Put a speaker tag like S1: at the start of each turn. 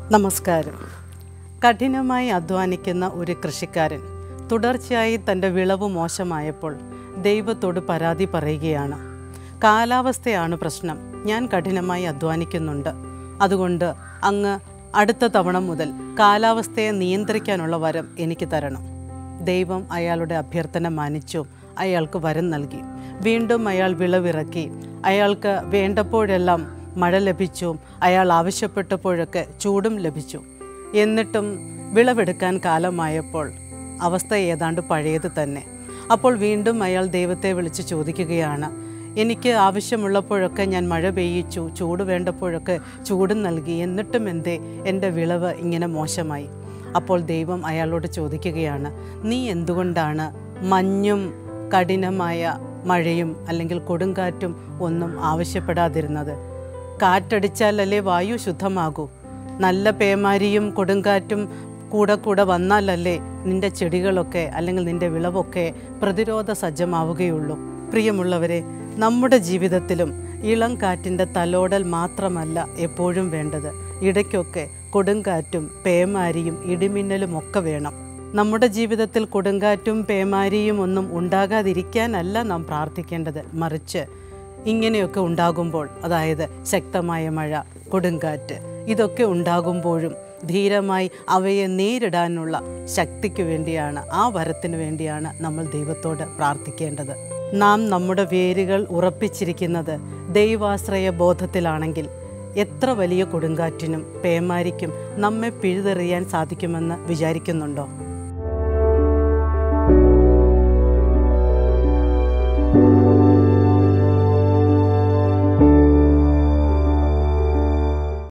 S1: നമസ്കാരം കഠിനമായി അധ്വാനിക്കുന്ന ഒരു കൃഷിക്കാരൻ തുടർച്ചയായി തൻ്റെ വിളവ് മോശമായപ്പോൾ ദൈവത്തോട് പരാതി പറയുകയാണ് കാലാവസ്ഥയാണ് പ്രശ്നം ഞാൻ കഠിനമായി അധ്വാനിക്കുന്നുണ്ട് അതുകൊണ്ട് അങ്ങ് അടുത്ത തവണ മുതൽ കാലാവസ്ഥയെ നിയന്ത്രിക്കാനുള്ള വരം എനിക്ക് തരണം ദൈവം അയാളുടെ അഭ്യർത്ഥന മാനിച്ചു അയാൾക്ക് വരം നൽകി വീണ്ടും അയാൾ വിളവിറക്കി അയാൾക്ക് വേണ്ടപ്പോഴെല്ലാം മഴ ലഭിച്ചു അയാൾ ആവശ്യപ്പെട്ടപ്പോഴൊക്കെ ചൂടും ലഭിച്ചു എന്നിട്ടും വിളവെടുക്കാൻ കാലമായപ്പോൾ അവസ്ഥ ഏതാണ്ട് പഴയത് തന്നെ അപ്പോൾ വീണ്ടും അയാൾ ദൈവത്തെ വിളിച്ച് ചോദിക്കുകയാണ് എനിക്ക് ആവശ്യമുള്ളപ്പോഴൊക്കെ ഞാൻ മഴ പെയ്യിച്ചു ചൂട് വേണ്ടപ്പോഴൊക്കെ ചൂടും നൽകി എന്നിട്ടും എന്തേ എൻ്റെ വിളവ് ഇങ്ങനെ മോശമായി അപ്പോൾ ദൈവം അയാളോട് ചോദിക്കുകയാണ് നീ എന്തുകൊണ്ടാണ് മഞ്ഞും കഠിനമായ മഴയും അല്ലെങ്കിൽ കൊടുങ്കാറ്റും ഒന്നും ആവശ്യപ്പെടാതിരുന്നത് കാറ്റടിച്ചാലല്ലേ വായു ശുദ്ധമാകൂ നല്ല പേമാരിയും കൊടുങ്കാറ്റും കൂടെ കൂടെ വന്നാലല്ലേ നിന്റെ ചെടികളൊക്കെ അല്ലെങ്കിൽ നിന്റെ വിളവൊക്കെ പ്രതിരോധ സജ്ജമാവുകയുള്ളൂ പ്രിയമുള്ളവരെ നമ്മുടെ ജീവിതത്തിലും ഇളം കാറ്റിൻ്റെ തലോടൽ മാത്രമല്ല എപ്പോഴും വേണ്ടത് ഇടയ്ക്കൊക്കെ കൊടുങ്കാറ്റും പേമാരിയും ഇടിമിന്നലും ഒക്കെ വേണം നമ്മുടെ ജീവിതത്തിൽ കൊടുങ്കാറ്റും പേമാരിയും ഒന്നും ഉണ്ടാകാതിരിക്കാനല്ല നാം പ്രാർത്ഥിക്കേണ്ടത് മറിച്ച് ഇങ്ങനെയൊക്കെ ഉണ്ടാകുമ്പോൾ അതായത് ശക്തമായ മഴ കൊടുങ്കാറ്റ് ഇതൊക്കെ ഉണ്ടാകുമ്പോഴും ധീരമായി അവയെ നേരിടാനുള്ള ശക്തിക്ക് വേണ്ടിയാണ് ആ വരത്തിന് വേണ്ടിയാണ് നമ്മൾ ദൈവത്തോട് പ്രാർത്ഥിക്കേണ്ടത് നാം നമ്മുടെ വേരുകൾ ഉറപ്പിച്ചിരിക്കുന്നത് ദൈവാശ്രയ ബോധത്തിലാണെങ്കിൽ എത്ര വലിയ കൊടുങ്കാറ്റിനും പേമാരിക്കും നമ്മെ പിഴുതെറിയാൻ സാധിക്കുമെന്ന് വിചാരിക്കുന്നുണ്ടോ